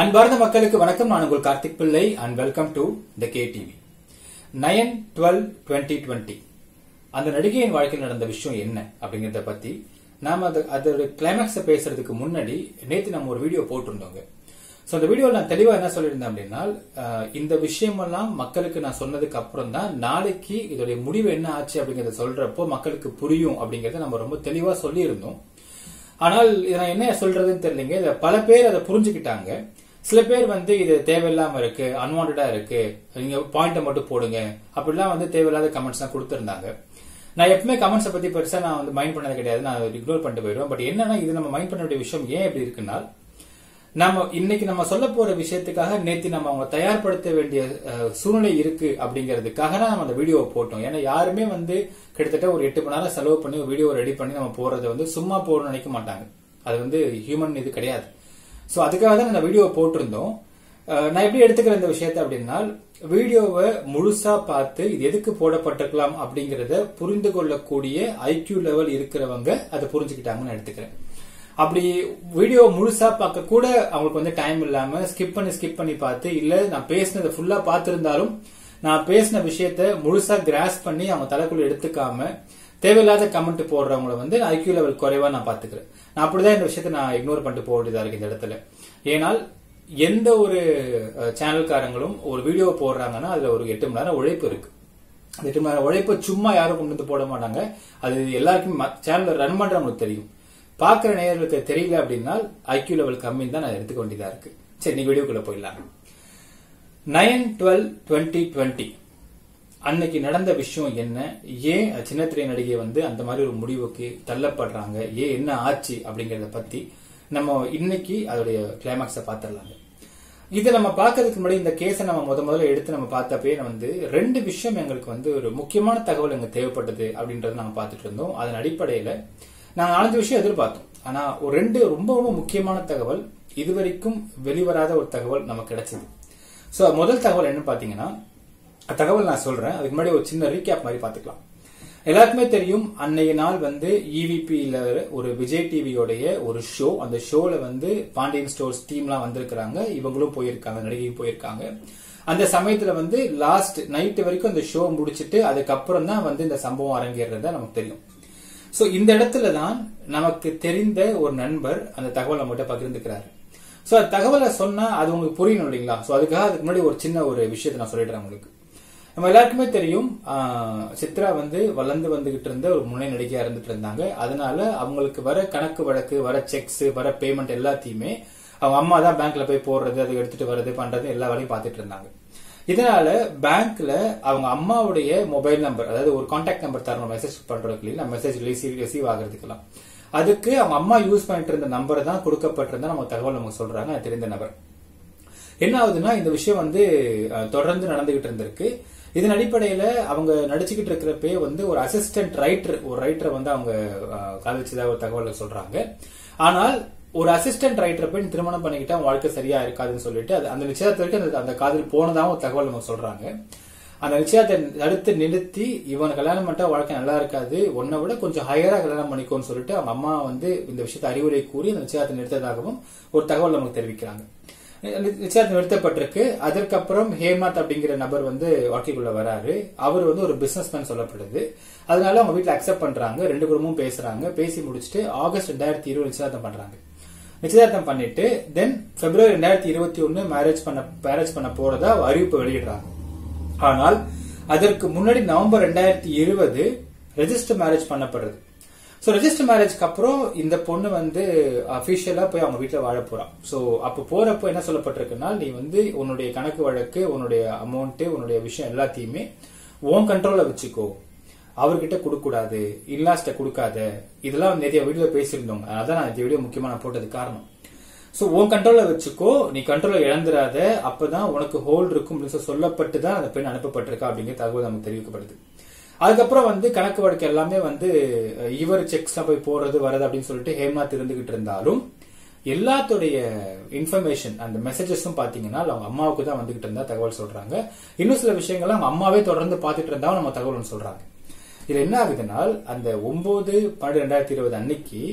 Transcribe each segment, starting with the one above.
அன்பார்ந்த மக்களுக்கு வணக்கம் நான் உங்கள் Karthik Pillai and welcome to the K TV nine twelve twenty twenty அந்த நடிகையின் வாழ்க்கையில் நடந்த விஷயம் என்ன அப்படிங்கறத பத்தி நாம அது அதோட கிளைமேக்ஸ பேசுறதுக்கு முன்னாடி நேத்து நம்ம ஒரு வீடியோ போட்டிருந்தோங்க சோ அந்த வீடியோல நான் தெளிவா என்ன சொல்லியிருந்தேன் அப்படின்னா அஹ், இந்த விஷயமெல்லாம் மக்களுக்கு நான் சொன்னதுக்கு அப்புறம் தான் நாளைக்கு இதோடைய முடிவு என்ன ஆச்சு அப்படிங்கறத சொல்றப்போ மக்களுக்கு புரியும் அப்படிங்கறத நம்ம ரொம்ப தெளிவா சொல்லியிருந்தோம் ஆனால் இதை நான் என்ன சொல்றதுன்னு தெரியலங்க இதை பல பேர் அதை புரிஞ்சுக்கிட்டாங்க சில பேர் வந்து இது தேவையில்லாம இருக்கு அன்வான்டா இருக்கு நீங்க பாயிண்ட மட்டும் போடுங்க அப்படிலாம் வந்து தேவையில்லாத கமெண்ட்ஸ் தான் கொடுத்திருந்தாங்க நான் எப்பவுமே கமெண்ட்ஸை பத்தி பெருசா நான் வந்து மைண்ட் பண்ணது கிடையாது நான் இக்னோர் பண்ணிட்டு போயிடுவேன் பட் என்னன்னா இது நம்ம மைண்ட் பண்ண வேண்டிய விஷயம் ஏன் இப்படி இருக்குன்னா நம்ம இன்னைக்கு நம்ம சொல்ல போற விஷயத்துக்காக நேத்தி நம்ம அவங்க தயார்படுத்த வேண்டிய அஹ், சூழ்நிலை இருக்கு அப்படிங்கிறதுக்காக தான் நம்ம அந்த வீடியோவை போட்டோம் ஏன்னா யாருமே வந்து கிட்டத்தட்ட ஒரு எட்டு மணி நேரம் செலவு பண்ணி ஒரு வீடியோ ரெடி பண்ணி நம்ம போறதை வந்து சும்மா போடணும்னு நினைக்க மாட்டாங்க அது வந்து ஹியூமன் இது கிடையாது சோ அதுக்காக தான் இந்த வீடியோ போட்டிருந்தோம் அஹ், நான் எப்படி எடுத்துக்கிற இந்த விஷயத்தை அப்படின்னா வீடியோவை முழுசா பார்த்து இது எதுக்கு போடப்பட்டிருக்கலாம் அப்படிங்கறத புரிந்து கொள்ளக்கூடிய ஐக்கியூ லெவல் இருக்கிறவங்க அதை புரிஞ்சுக்கிட்டாங்கன்னு எடுத்துக்கிறேன் அப்படி வீடியோ முழுசா பார்க்க கூட அவங்களுக்கு வந்து டைம் இல்லாம ஸ்கிப் பண்ணி ஸ்கிப் பண்ணி பார்த்து இல்ல நான் பேசினதை ஃபுல்லா பார்த்திருந்தாலும் நான் பேசின விஷயத்த முழுசா கிராஸ் பண்ணி அவங்க தலைக்குள்ள எடுத்துக்காம தேவையில்லாத கமெண்ட் போடுறவங்கள வந்து ஐக்கியூ லெவல் குறைவா நான் பாத்துக்கிறேன் நான் அப்படிதான் இந்த விஷயத்த நான் இக்னோர் பண்ணிட்டு போக வேண்டியதா இருக்கு இந்த இடத்துல ஏனால் எந்த ஒரு அஹ், சேனல்காரங்களும் ஒரு வீடியோ போடுறாங்கன்னா அதுல ஒரு எட்டு மணி நேரம் உழைப்பு இருக்கு அந்த எட்டு மணி நேரம் உழைப்பை சும்மா யாரும் கொண்டு வந்து போட மாட்டாங்க அது எல்லாருக்கும் சேனல் ரன் பண்றவங்களுக்கு தெரியும் பாக்குற நேயர்களுக்கு தெரியல அப்படின்னா ஐக்கியூ லெவல் கம்மின்னு தான் நான் எடுத்துக்க வேண்டியதா இருக்கு சரி நீ வீடியோக்குள்ள போயிடலாம் நைன் டுவெல் டுவெண்ட்டி டுவெண்ட்டி அன்னைக்கு நடந்த விஷயம் என்ன ஏன் சின்னத்திரை நடிகை வந்து அந்த மாதிரி ஒரு முடிவுக்கு தள்ளப்படுறாங்க ஏன் என்ன ஆச்சு அப்படிங்கறத பத்தி நம்ம இன்னைக்கு அதோடைய கிளைமாக்ஸ பாத்திரலாங்க இதை நம்ம பார்க்கறதுக்கு முன்னாடி இந்த கேஸை நம்ம முத முதல்ல எடுத்து நம்ம பார்த்தப்பே வந்து ரெண்டு விஷயம் எங்களுக்கு வந்து ஒரு முக்கியமான தகவல் எங்களுக்கு தேவைப்பட்டது அப்படின்றத நாங்க பார்த்துட்டு இருந்தோம் அதன் அடிப்படையில நாங்க நாலஞ்சு விஷயம் எதிர்பார்த்தோம் ஆனா ஒரு ரெண்டு ரொம்ப ரொம்ப முக்கியமான தகவல் இதுவரைக்கும் வெளிவராத ஒரு தகவல் நமக்கு கிடைச்சது சோ முதல் தகவல் என்ன பாத்தீங்கன்னா அந்த தகவல் நான் சொல்றேன் அதுக்கு முன்னாடி ஒரு சின்ன ரீகேப் மாதிரி பாத்துக்கலாம் எல்லாருக்குமே தெரியும் அன்னைய நாள் வந்து இவிபியில ஒரு விஜய் டிவியோடைய ஒரு ஷோ அந்த ஷோல வந்து பாண்டியன் ஸ்டோர்ஸ் டீம்லாம் வந்திருக்கிறாங்க இவங்களும் போயிருக்காங்க நடிகையும் போயிருக்காங்க அந்த சமயத்துல வந்து லாஸ்ட் நைட் வரைக்கும் அந்த ஷோ முடிச்சிட்டு அதுக்கப்புறம் தான் வந்து இந்த சம்பவம் அரங்கேறதா நமக்கு தெரியும் சோ இந்த இடத்துல தான் நமக்கு தெரிந்த ஒரு நண்பர் அந்த தகவலை நம்மகிட்ட பகிர்ந்துக்கிறாரு சோ அந்த தகவலை சொன்னா அது உங்களுக்கு புரியணும் இல்லைங்களா சோ அதுக்காக அதுக்கு முன்னாடி ஒரு சின்ன ஒரு விஷயத்தை நான் சொல்லிடுறேன் உங்களுக்கு நம்ம எல்லாருக்குமே தெரியும் ஆஹ், சித்ரா வந்து வளர்ந்து வந்துகிட்டு இருந்த ஒரு முனை நடிகையா இருந்துட்டு இருந்தாங்க அதனால அவங்களுக்கு வர கணக்கு வழக்கு வர செக்ஸ் வர பேமெண்ட் எல்லாத்தையுமே அவங்க அம்மா தான் பேங்க்ல போய் போடுறது அதை எடுத்துட்டு வர்றது பண்றது எல்லா வேலையும் பார்த்துட்டு இருந்தாங்க இதனால பேங்க்ல அவங்க அம்மாவுடைய மொபைல் நம்பர் அதாவது ஒரு கான்டாக்ட் நம்பர் தரணும் மெசேஜ் பண்றதுக்கு இல்லையா மெசேஜ் ரிசீவ் ரிசீவ் ஆகிறதுக்கெல்லாம் அதுக்கு அவங்க அம்மா யூஸ் பண்ணிட்டு இருந்த நம்பர் தான் கொடுக்கப்பட்டிருந்தா நம்ம தகவல் நமக்கு சொல்றாங்க அது தெரிந்த நபர் என்ன ஆகுதுன்னா இந்த விஷயம் வந்து அஹ், தொடர்ந்து நடந்துகிட்டு இருந்திருக்கு இதன் அடிப்படையில அவங்க நடிச்சுக்கிட்டு இருக்கிறப்பே வந்து ஒரு அசிஸ்டன்ட் ரைட்டர் ஒரு ரைட்டரை வந்து அவங்க அஹ், காதலிச்சதா ஒரு தகவலை சொல்றாங்க ஆனால் ஒரு அசிஸ்டன்ட் ரைட்டரை போய் நீ திருமணம் பண்ணிக்கிட்டா உன் வாழ்க்கை சரியா இருக்காதுன்னு சொல்லிட்டு அது அந்த நிச்சயத்தை வரைக்கும் அந்த- அந்த காதல் போனதாகவும் ஒரு தகவல் நம்ம சொல்றாங்க அந்த நிச்சயத்தை தடுத்து நிறுத்தி இவனை கல்யாணம் பண்ணிட்டா வாழ்க்கை நல்லா இருக்காது உன்னை விட கொஞ்சம் ஹையரா கல்யாணம் பண்ணிக்கோன்னு சொல்லிட்டு அவங்க அம்மா வந்து இந்த விஷயத்தை அறிவுரை கூறி அந்த நிச்சயத்தை நிறுத்ததாகவும் ஒரு தகவல் நமக்கு தெரிவிக்கிறாங்க நிச்சயத்தை நிறுத்தப்பட்டிருக்கு அதற்கப்புறம் ஹேமாத் அப்படிங்கிற நபர் வந்து வாழ்க்கைக்குள்ள வராரு அவர் வந்து ஒரு பிசினஸ் மேன் சொல்லப்படுது அதனால அவங்க வீட்டுல அக்செப்ட் பண்றாங்க ரெண்டு குடும்பமும் பேசுறாங்க பேசி முடிச்சுட்டு ஆகஸ்ட் ரெண்டாயிரத்தி இருபது நிச்சயதார்த்தம் பண்றாங்க நிச்சயதார்த்தம் பண்ணிட்டு தென் பிப்ரவரி ரெண்டாயிரத்தி இருபத்தி ஒன்னு மேரேஜ் பண்ண மேரேஜ் பண்ண போறதா அறிவிப்பு வெளியிடுறாங்க ஆனால் அதற்கு முன்னாடி நவம்பர் ரெண்டாயிரத்தி இருபது ரெஜிஸ்டர் மேரேஜ் பண்ணப்படுறது சோ ரெஜிஸ்டர் மேரேஜ்க்கு அப்புறம் இந்த பொண்ணு வந்து அபிஷியலா போய் அவங்க வீட்ல வாழ போறான் சோ அப்ப போறப்போ என்ன சொல்லப்பட்டிருக்குன்னா நீ வந்து உன்னுடைய கணக்கு வழக்கு உன்னுடைய அமௌண்ட் உன்னுடைய விஷயம் எல்லாத்தையுமே உன் கண்ட்ரோல்ல வச்சுக்கோ அவர்கிட்ட கொடுக்க கூடாது இல்லாஸ்ட கொடுக்காத இதெல்லாம் நிறைய வீடியோ பேசியிருந்தோம் அதான் நான் இந்த வீடியோ முக்கியமா நான் போட்டது காரணம் சோ உன் கண்ட்ரோல்ல வச்சுக்கோ நீ கண்ட்ரோல இழந்துராத அப்பதான் உனக்கு ஹோல்ட் இருக்கும் அப்படின்னு சொல்லி சொல்லப்பட்டு தான் அந்த பெண் அனுப்பப்பட்டிருக்கா அப்படிங்கிற தகவல் நமக்கு தெரிவிக்கப்படுது அதுக்கப்புறம் வந்து கணக்கு வழக்கு எல்லாமே வந்து அஹ், இவர் செக்ஸ்லாம் போய் போறது வரது அப்படின்னு சொல்லிட்டு ஹேமாத் இருந்துகிட்டு இருந்தாலும் எல்லாத்துடைய இன்ஃபர்மேஷன் அந்த மெசேஜஸும் பாத்தீங்கன்னா அவங்க அம்மாவுக்கு தான் வந்துகிட்டு இருந்தா தகவல் சொல்றாங்க இன்னும் சில விஷயங்களை அவங்க அம்மாவே தொடர்ந்து பார்த்துட்டு இருந்தா நம்ம தகவல் ஒண்ணு சொல்றாங்க இதுல என்ன ஆகுதுன்னா அந்த ஒன்பது பன்னெண்டு ரெண்டாயிரத்தி இருபது அன்னைக்கு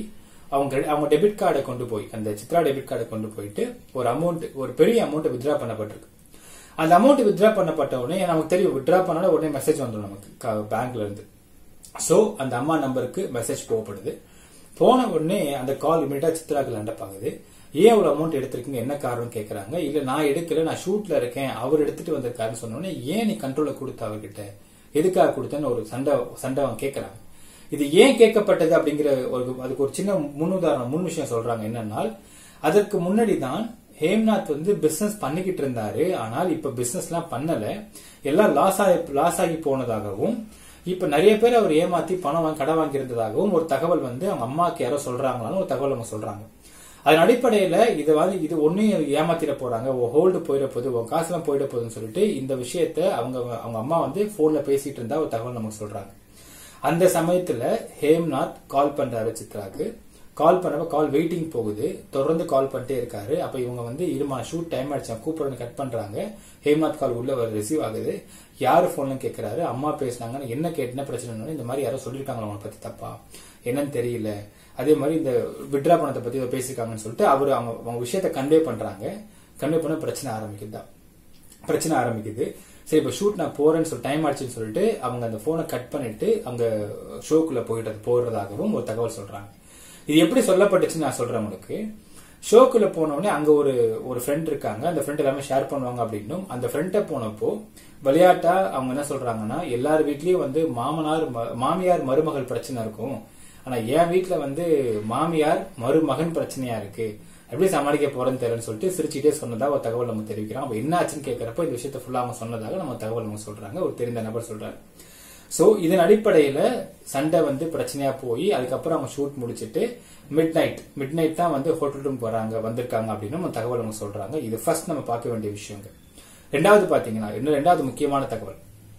அவங்க அவங்க டெபிட் கார்டை கொண்டு போய் அந்த சித்ரா டெபிட் கார்டை கொண்டு போயிட்டு ஒரு அமௌண்ட் ஒரு பெரிய அமௌண்ட் வித்ரா பண்ணப்பட்டிருக்கு அந்த அமௌண்ட் வித்ரா பண்ணப்பட்ட உடனே நமக்கு தெரியும் வித்ரா பண்ணாலும் உடனே மெசேஜ் வந்துடும் நமக்கு பேங்க்ல இருந்து சோ அந்த அம்மா நம்பருக்கு மெசேஜ் போகப்படுது போன உடனே அந்த கால் இமீடியட்டா சித்ராக்கு லேண்டப் ஆகுது ஏன் ஒரு அமௌண்ட் எடுத்திருக்கீங்க என்ன காரணம் கேக்குறாங்க இல்ல நான் எடுக்கல நான் ஷூட்ல இருக்கேன் அவர் எடுத்துட்டு வந்திருக்காருன்னு சொன்ன உடனே ஏன் நீ கண்ட்ரோல கொடுத்த அவர்கிட்ட எதுக்காக கொடுத்தேன்னு ஒரு சண்டை சண்டை அவங்க கேட்கறாங்க இது ஏன் கேட்கப்பட்டது அப்படிங்கிற ஒரு அதுக்கு ஒரு சின்ன முன்னுதாரணம் முன் விஷயம் சொல்றாங்க என்னன்னா அதற்கு முன்னாடி தான் ஹேம்நாத் வந்து பிசினஸ் பண்ணிக்கிட்டு இருந்தாரு ஆனால் இப்ப பிசினஸ் எல்லாம் பண்ணல எல்லாம் லாஸ் ஆகி லாஸ் ஆகி போனதாகவும் இப்ப நிறைய பேர் அவர் ஏமாத்தி பணம் வாங்கி கடை வாங்கி இருந்ததாகவும் ஒரு தகவல் வந்து அவங்க அம்மாக்கு யாரோ சொல்றாங்களான்னு ஒரு தகவல் அவங்க சொல்றாங்க அதன் அடிப்படையில இது வந்து இது ஒன்னும் ஏமாத்திட போறாங்க ஹோல்டு போயிட போகுது உன் காசுலாம் போயிட போகுதுன்னு சொல்லிட்டு இந்த விஷயத்த அவங்க அவங்க அம்மா வந்து போன்ல பேசிட்டு இருந்தா ஒரு தகவல் நமக்கு சொல்றாங்க அந்த சமயத்துல ஹேம்நாத் கால் பண்றாரு சித்ராக்கு கால் பண்ணப்ப கால் வெயிட்டிங் போகுது தொடர்ந்து கால் பண்ணிட்டே இருக்காரு அப்ப இவங்க வந்து இருமா ஷூட் டைம் ஆயிடுச்சு கூப்பிடுறேன்னு கட் பண்றாங்க ஹேம்நாத் கால் உள்ள வர ரிசீவ் ஆகுது யாரு போன்ல கேக்குறாரு அம்மா பேசினாங்கன்னு என்ன கேட்டுன பிரச்சனை இந்த மாதிரி யாரோ சொல்லிருக்காங்களா உங்களை பத்தி தப்பா என்னன்னு தெரியல அதே மாதிரி இந்த விட்ரா பணத்தை பத்தி பேசிருக்காங்கன்னு சொல்லிட்டு அவர் அவங்க அவங்க விஷயத்த கன்வே பண்றாங்க கன்வே பண்ண பிரச்சனை ஆரம்பிக்குது தான் பிரச்சனை ஆரம்பிக்குது சரி இப்ப ஷூட் நான் போறேன்னு சொல்லி டைம் ஆச்சுன்னு சொல்லிட்டு அவங்க அந்த போனை கட் பண்ணிட்டு அங்க ஷோக்குள்ள போயிட்டு போடுறதாகவும் ஒரு தகவல் சொல்றாங்க இது எப்படி சொல்லப்பட்டுச்சுன்னு நான் சொல்றேன் உங்களுக்கு ஷோக்குள்ள போனோடனே அங்க ஒரு ஒரு ஃப்ரெண்ட் இருக்காங்க அந்த ஃப்ரெண்ட் எல்லாமே ஷேர் பண்ணுவாங்க அப்படின்னும் அந்த ஃப்ரெண்ட போனப்போ விளையாட்டா அவங்க என்ன சொல்றாங்கன்னா எல்லார் வீட்லயும் வந்து மாமனார் மாமியார் மருமகள் பிரச்சனை இருக்கும் ஆனா என் வீட்டுல வந்து மாமியார் மருமகன் பிரச்சனையா இருக்கு எப்படி சமாளிக்க போறேன்னு தெரியலன்னு சொல்லிட்டு சிரிச்சுட்டே சொன்னதா ஒரு தகவல் நம்ம தெரிவிக்கிறோம் அப்ப என்ன ஆச்சுன்னு கேட்கறப்ப இந்த விஷயத்த ஃபுல்லா அவங்க சொன்னதாக நம்ம தகவல் நம்ம சொல்றாங்க ஒரு தெரிந்த நபர் சொல்றாரு சோ இதன் அடிப்படையில சண்டை வந்து பிரச்சனையா போய் அதுக்கப்புறம் அவங்க ஷூட் முடிச்சிட்டு மிட் நைட் மிட் நைட் தான் வந்து ஹோட்டல் ரூம் வராங்க வந்திருக்காங்க அப்படின்னு நம்ம தகவல் அவங்க சொல்றாங்க இது ஃபர்ஸ்ட் நம்ம பார்க்க வேண்டிய விஷயங்க ரெண்டாவது பாத்தீங்கன்னா இன்னும் ரெண்டாவது முக்கியமான தகவல்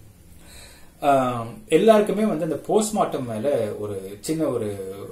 எல்லாருக்குமே வந்து அந்த போஸ்ட்மார்ட்டம் மேல ஒரு சின்ன ஒரு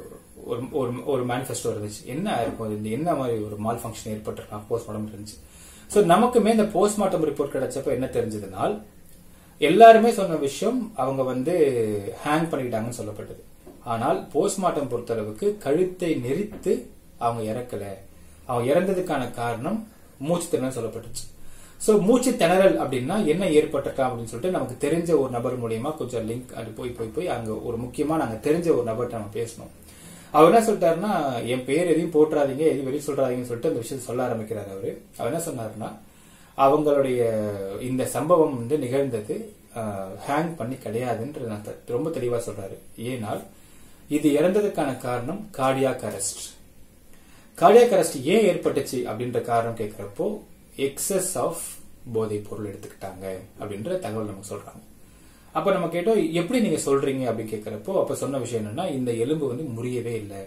ஒரு ஒரு மேனிஃபெஸ்டோ இருந்துச்சு என்ன இருக்கும் இந்த என்ன மாதிரி ஒரு மால் ஃபங்க்ஷன் ஏற்பட்டிருக்கான் போஸ்ட்மார்ட்டம் இருந்துச்சு ஸோ நமக்குமே இந்த போஸ்ட்மார்ட்டம் ரிப்போர்ட் கிடைச்சப்ப என்ன தெரிஞ்சதுனால் எல்லாருமே சொன்ன விஷயம் அவங்க வந்து ஹேங் பண்ணிக்கிட்டாங்கன்னு சொல்லப்பட்டது ஆனால் போஸ்ட்மார்ட்டம் பொறுத்தளவுக்கு கழுத்தை நெரித்து அவங்க இறக்கல அவங்க இறந்ததுக்கான காரணம் மூச்சு திறன் சொல்லப்பட்டுச்சு சோ மூச்சு திணறல் அப்படின்னா என்ன ஏற்பட்டிருக்கா அப்படின்னு சொல்லிட்டு நமக்கு தெரிஞ்ச ஒரு நபர் மூலியமா கொஞ்சம் லிங்க் அது போய் போய் போய் அங்க ஒரு முக்கியமா நாங்க தெரிஞ்ச ஒரு நபர்கிட்ட நம்ம பேசணும் அவர் என்ன சொல்லிட்டாருன்னா என் பேர் எதையும் போட்டுறாதீங்க எதையும் வெளியே சொல்றாதீங்கன்னு சொல்லிட்டு அந்த விஷயத்தை சொல்ல ஆரம்பிக்கிறாரு அவரு அவர் என்ன சொன்னாருன்னா அவங்களுடைய இந்த சம்பவம் வந்து நிகழ்ந்தது ஹேங் பண்ணி கிடையாதுன்ற ரொம்ப தெளிவா சொல்றாரு ஏனால் இது இறந்ததுக்கான காரணம் கார்டியாக் அரெஸ்ட் கார்டியாக் அரெஸ்ட் ஏன் ஏற்பட்டுச்சு அப்படின்ற காரணம் கேட்கிறப்போ எக்ஸஸ் ஆஃப் போதைப் பொருள் எடுத்துக்கிட்டாங்க அப்படின்ற தகவல் நமக்கு சொல்றாங்க அப்ப நம்ம கேட்டோம் எப்படி நீங்க சொல்றீங்க அப்படின்னு கேட்கிறப்போ அப்ப சொன்ன விஷயம் என்னன்னா இந்த எலும்பு வந்து முறியவே இல்லை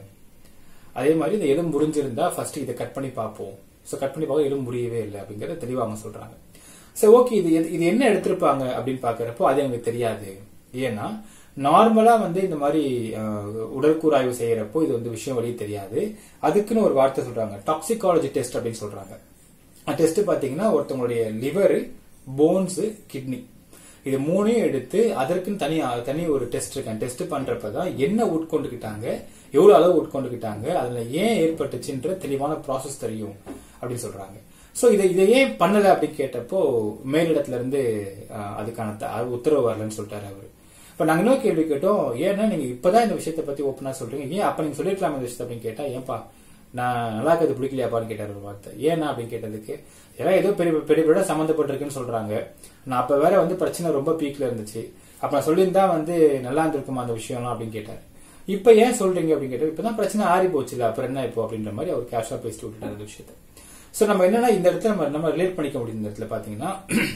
அதே மாதிரி இந்த எலும்பு முறிஞ்சிருந்தா ஃபர்ஸ்ட் இதை கட் பண்ணி பார்ப்போம் ஸோ கட் பண்ணி பார்க்க எலும்பு முறியவே இல்லை அப்படிங்கறத தெளிவாக அவங்க சொல்றாங்க சரி ஓகே இது இது என்ன எடுத்திருப்பாங்க அப்படின்னு பாக்குறப்போ அது எனக்கு தெரியாது ஏன்னா நார்மலா வந்து இந்த மாதிரி உடற்கூறாய்வு செய்யறப்போ இது வந்து விஷயம் வெளியே தெரியாது அதுக்குன்னு ஒரு வார்த்தை சொல்றாங்க டாக்ஸிகாலஜி டெஸ்ட் அப்படின்னு சொல்றாங்க டெஸ்ட் பாத்தீங்கன்னா ஒருத்தவங்களுடைய லிவர் போன்ஸ் கிட்னி இது மூணையும் எடுத்து அதற்குன்னு தனி தனி ஒரு டெஸ்ட் இருக்கேன் டெஸ்ட் பண்றப்பதான் என்ன உட்கொண்டுக்கிட்டாங்க எவ்வளவு அளவு உட்கொண்டுக்கிட்டாங்க அதுல ஏன் ஏற்பட்டுச்சுன்ற தெளிவான ப்ராசஸ் தெரியும் அப்படின்னு சொல்றாங்க சோ இதை இதை ஏன் பண்ணல அப்படின்னு கேட்டப்போ மேலிடத்துல இருந்து அதுக்கான உத்தரவு வரலன்னு சொல்லிட்டாரு அவரு இப்ப நாங்க இன்னொரு கேள்வி கேட்டோம் ஏன்னா நீங்க இப்பதான் இந்த விஷயத்த பத்தி ஓப்பனா சொல்றீங்க ஏன் அப்ப நீங்க சொல்லிருக்கலாம் இந்த விஷயத்த அப்படின்னு கேட்டா ஏன்பா நான் நல்லா இருக்கிறது பிடிக்கலையாப்பான்னு கேட்டாரு ஒரு வார்த்தை ஏன்னா அப்படின்னு கேட்டதுக்கு எல்லாம் ஏதோ பெரிய பெரிய விட சம்மந்தப்பட்டிருக்குன்னு சொல்றாங்க நான் அப்ப வேற வந்து பிரச்சனை ரொம்ப பீக்ல இருந்துச்சு அப்ப நான் சொல்லியிருந்தா வந்து நல்லா இருந்திருக்குமா அந்த விஷயம்லாம் அப்படின்னு கேட்டாரு இப்ப ஏன் சொல்றீங்க அப்படின்னு கேட்டாரு இப்பதான் பிரச்சனை ஆறி போச்சுல அப்புறம் என்ன இப்போ அப்படின்ற மாதிரி அவர் கேஷா பேசிட்டு விட்டுட்டாரு அந்த விஷயத்த சோ நம்ம என்னன்னா இந்த இடத்துல நம்ம நம்ம ரிலேட் பண்ணிக்க முடியும் இந்த இடத்துல பாத்தீங்கன்னா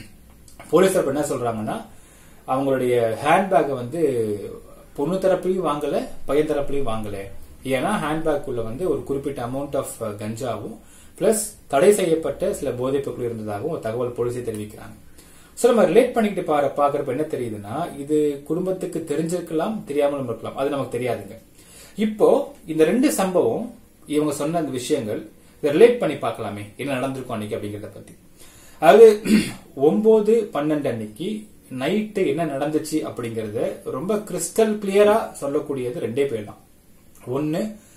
போலீஸ் என்ன சொல்றாங்கன்னா அவங்களுடைய ஹேண்ட்பேக்கை வந்து பொண்ணு தரப்புலையும் வாங்கல பையன் தரப்புலையும் வாங்கல ஏன்னா ஹேண்ட்பேக்குள்ள வந்து ஒரு குறிப்பிட்ட அமௌண்ட் ஆஃப் கஞ்சாவும் பிளஸ் தடை செய்யப்பட்ட சில போதைப் பொருட்கள் இருந்ததாகவும் ஒரு தகவல் போலீஸை தெரிவிக்கிறாங்க சோ நம்ம ரிலேட் பண்ணிக்கிட்டு பாரு பாக்குறப்ப என்ன தெரியுதுன்னா இது குடும்பத்துக்கு தெரிஞ்சிருக்கலாம் தெரியாமலும் இருக்கலாம் அது நமக்கு தெரியாதுங்க இப்போ இந்த ரெண்டு சம்பவம் இவங்க சொன்ன அந்த விஷயங்கள் இதை ரிலேட் பண்ணி பார்க்கலாமே என்ன நடந்திருக்கும் அன்னைக்கு அப்படிங்கறத பத்தி அதாவது ஒன்பது பன்னெண்டு அன்னைக்கு நைட்டு என்ன நடந்துச்சு அப்படிங்கறத ரொம்ப கிறிஸ்டல் கிளியரா சொல்லக்கூடியது ரெண்டே பேர் தான் ஒன்னு